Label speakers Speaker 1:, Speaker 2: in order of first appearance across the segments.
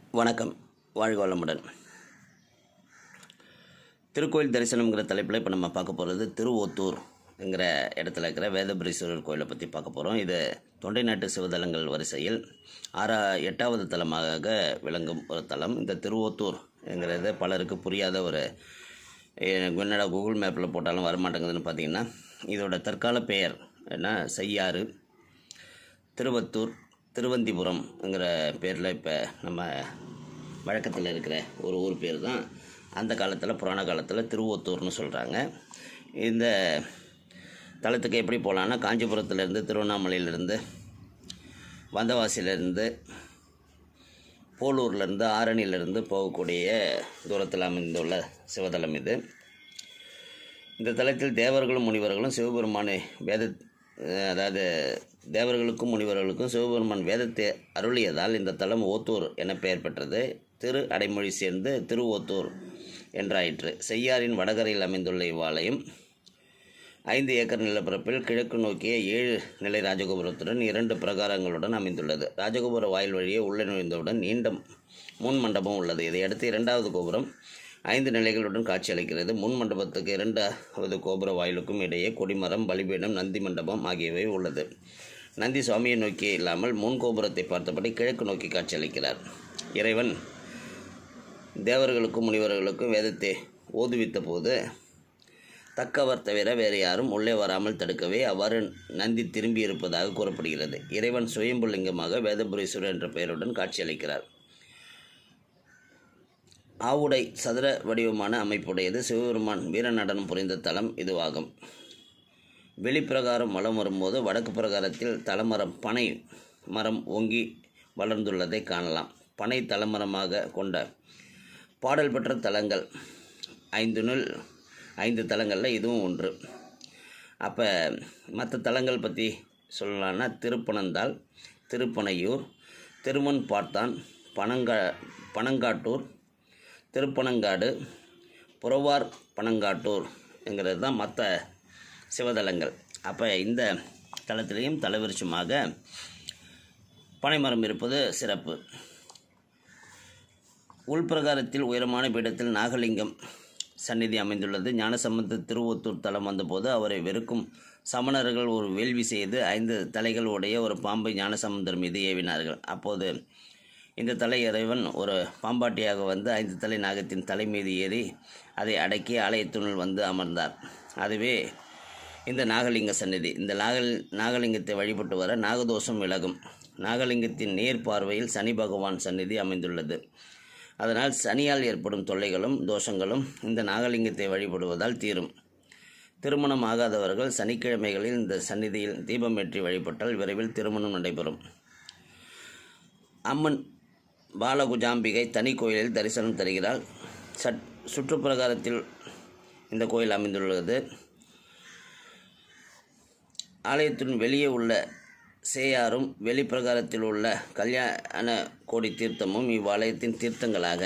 Speaker 1: வணக்கம் வாழ்க வளமுடன் திருக்கோயில் தரிசனம்ங்கிற தலைப்பில் இப்போ நம்ம பார்க்க போகிறது திருவோத்தூர்ங்கிற இடத்துல இருக்கிற வேதபுரீஸ்வரர் கோயிலை பற்றி பார்க்க போகிறோம் இது தொண்டை நாட்டு சிவதலங்கள் வரிசையில் ஆறா எட்டாவது தலமாக விளங்கும் ஒரு தலம் இந்த திருவோத்தூர்ங்கிறது பலருக்கு புரியாத ஒரு எ- என்னடா கூகுள் மேப்பில் போட்டாலும் வரமாட்டேங்குதுன்னு பார்த்தீங்கன்னா இதோட தற்கால பெயர் என்ன செய்யாறு திருவத்தூர் திருவந்திபுரம்ங்கிற பேரில் இப்போ நம்ம வழக்கத்தில் இருக்கிற ஒரு ஊர் பேர் தான் அந்த காலத்தில் புராண காலத்தில் திருவொத்தூர்னு சொல்கிறாங்க இந்த தலத்துக்கு எப்படி போகலான்னா காஞ்சிபுரத்துலேருந்து திருவண்ணாமலையிலேருந்து வந்தவாசியிலேருந்து போலூர்லேருந்து ஆரணியிலேருந்து போகக்கூடிய தூரத்தில் அமைந்துள்ள சிவதலம் இது இந்த தலத்தில் தேவர்களும் முனிவர்களும் சிவபெருமானை வேத அஹ் அதாவது தேவர்களுக்கும் முனிவர்களுக்கும் சிவபெருமான் வேதத்தை அருளியதால் இந்த தலம் ஓத்தூர் என பெயர் பெற்றது திரு அடைமொழி சேர்ந்து திருவோத்தூர் என்றாயிற்று செய்யாறின் வடகரையில் அமைந்துள்ள இவ்வாலயம் ஐந்து ஏக்கர் நிலப்பரப்பில் கிழக்கு நோக்கிய ஏழு நிலை ராஜகோபுரத்துடன் இரண்டு பிரகாரங்களுடன் அமைந்துள்ளது ராஜகோபுர வாயில் வழியே உள்ளே நுழைந்தவுடன் நீண்ட முன் மண்டபம் உள்ளது இதையடுத்து இரண்டாவது கோபுரம் ஐந்து நிலைகளுடன் காட்சியளிக்கிறது முன் மண்டபத்துக்கு இரண்டாவது கோபுர வாயிலுக்கும் இடையே கொடிமரம் பலிபீடம் நந்தி மண்டபம் ஆகியவை உள்ளது நந்தி சுவாமியை நோக்கி இல்லாமல் முன் கோபுரத்தை பார்த்தபடி கிழக்கு நோக்கி காட்சியளிக்கிறார் இறைவன் தேவர்களுக்கும் முனிவர்களுக்கும் வேதத்தை ஓதுவித்த போது தக்கவர் தவிர வேறு யாரும் உள்ளே வராமல் தடுக்கவே அவ்வாறு நந்தி திரும்பி இருப்பதாக கூறப்படுகிறது இறைவன் சுயம்புலிங்கமாக வேதபுரீஸ்வரர் என்ற பெயருடன் காட்சியளிக்கிறார் ஆவுடை சதுர வடிவமான அமைப்புடையது சிவபெருமான் வீர நடனம் புரிந்த தலம் இதுவாகும் வெளிப்பிரகாரம் வலம் வரும்போது வடக்கு பிரகாரத்தில் தலமரம் பனை மரம் ஓங்கி வளர்ந்துள்ளதை காணலாம் பனை தலமரமாக கொண்ட பாடல் பெற்ற தலங்கள் ஐந்துனுள் ஐந்து தலங்களில் இதுவும் ஒன்று அப்போ மற்ற தலங்கள் பற்றி சொல்லலான்னா திருப்பனந்தாள் திருப்பனையூர் திருமண் பார்த்தான் பனங்கா பனங்காட்டூர் திருப்பனங்காடு புறவார் பனங்காட்டூர் என்கிறது தான் மற்ற சிவதலங்கள் அப்போ இந்த தலத்திலையும் தலைவிருச்சமாக பனைமரம் இருப்பது சிறப்பு உள்பிரகாரத்தில் உயரமான பீடத்தில் நாகலிங்கம் சந்நிதி அமைந்துள்ளது ஞானசம்பந்த திருவொத்தூர் தலம் வந்தபோது அவரை வெறுக்கும் சமணர்கள் ஒரு வேள்வி செய்து ஐந்து தலைகள் உடைய ஒரு பாம்பை ஞானசம்பந்தர் மீது ஏவினார்கள் அப்போது இந்த தலை இறைவன் ஒரு பாம்பாட்டியாக வந்து ஐந்து தலை நாகத்தின் தலை மீது ஏறி அதை அடக்கி ஆலயத்தினுள் வந்து அமர்ந்தார் அதுவே இந்த நாகலிங்க சந்நிதி இந்த நாகல் நாகலிங்கத்தை வழிபட்டு வர நாகதோஷம் விலகும் நாகலிங்கத்தின் நேர் பார்வையில் சனி பகவான் சந்நிதி அமைந்துள்ளது அதனால் சனியால் ஏற்படும் தொல்லைகளும் தோஷங்களும் இந்த நாகலிங்கத்தை வழிபடுவதால் தீரும் திருமணம் ஆகாதவர்கள் சனிக்கிழமைகளில் இந்த சந்நிதியில் தீபம் ஏற்றி வழிபட்டால் விரைவில் திருமணம் நடைபெறும் அம்மன் பாலகுஜாம்பிகை தனி கோயிலில் தரிசனம் தருகிறாள் சட் சுற்றுப்பிரகாரத்தில் இந்த கோயில் அமைந்துள்ளது ஆலயத்தின் வெளியே உள்ள சேயாரும் வெளிப்பிரகாரத்தில் உள்ள கல்யாண கோடி தீர்த்தமும் இவ்வாலயத்தின் தீர்த்தங்களாக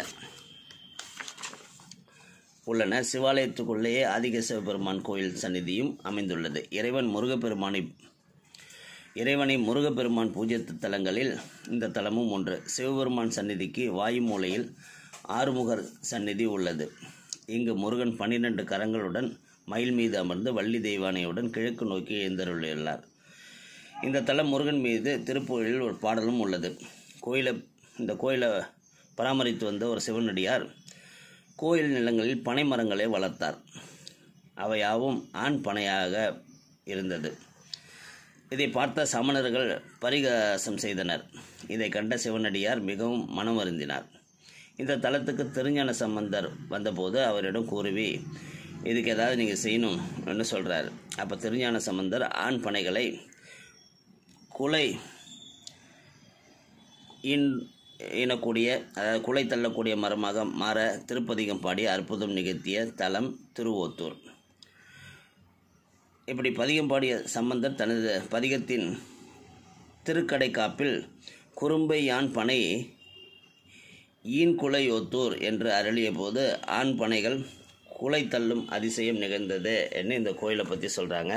Speaker 1: உள்ளன சிவாலயத்துக்குள்ளேயே ஆதிக சிவபெருமான் கோயில் சந்நிதியும் அமைந்துள்ளது இறைவன் முருகப்பெருமானை இறைவனை முருகப்பெருமான் பூஜித்த தலங்களில் இந்த தலமும் ஒன்று சிவபெருமான் சந்நிதிக்கு வாயு மூலையில் ஆறுமுகர் சந்நிதி உள்ளது இங்கு முருகன் பன்னிரண்டு கரங்களுடன் மயில் மீது அமர்ந்து வள்ளி தெய்வானையுடன் கிழக்கு நோக்கி எழுந்தருளியுள்ளார் இந்த தலம் முருகன் மீது திருப்புகழில் ஒரு பாடலும் உள்ளது கோயிலை இந்த கோயிலை பராமரித்து வந்த ஒரு சிவனடியார் கோயில் நிலங்களில் பனை மரங்களை வளர்த்தார் அவையாவும் ஆண் பனையாக இருந்தது இதை பார்த்த சமணர்கள் பரிகாசம் செய்தனர் இதை கண்ட சிவனடியார் மிகவும் மனம் வருந்தினார் இந்த தலத்துக்கு திருஞான சம்பந்தர் வந்தபோது அவரிடம் கூறுவி இதுக்கு ஏதாவது நீங்கள் செய்யணும்னு சொல்கிறார் அப்போ திருஞான சம்பந்தர் ஆண் பனைகளை குலை இன் இனக்கூடிய அதாவது குலை தள்ளக்கூடிய மரமாக மாற திருப்பதிகம் பாடி அற்புதம் நிகழ்த்திய தலம் திருவோத்தூர் இப்படி பதிகம் பாடிய சம்பந்தர் தனது பதிகத்தின் திருக்கடைக்காப்பில் குறும்பை யான் பனை ஈன் குலையோத்தூர் என்று அருளிய போது ஆண் பனைகள் குலை தள்ளும் அதிசயம் நிகழ்ந்தது என்று இந்த கோயிலை பற்றி சொல்கிறாங்க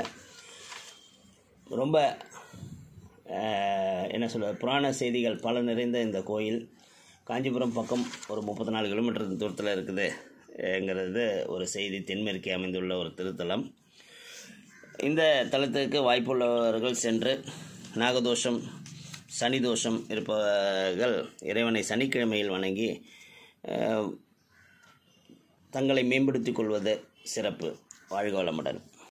Speaker 1: ரொம்ப அஹ், என்ன சொல்ல புராண செய்திகள் பல நிறைந்த இந்த கோயில் காஞ்சிபுரம் பக்கம் ஒரு முப்பத்தி நாலு கிலோமீட்டர் தூரத்தில் இருக்குதுங்கிறது ஒரு செய்தி தென்மேற்கே அமைந்துள்ள ஒரு திருத்தலம் இந்த தலத்துக்கு வாய்ப்புள்ளவர்கள் சென்று நாகதோஷம் சனி தோஷம் இருப்பவர்கள் இறைவனை சனிக்கிழமையில் வணங்கி அஹ், தங்களை மேம்படுத்திக் கொள்வது சிறப்பு வாழ்க வளமுடன்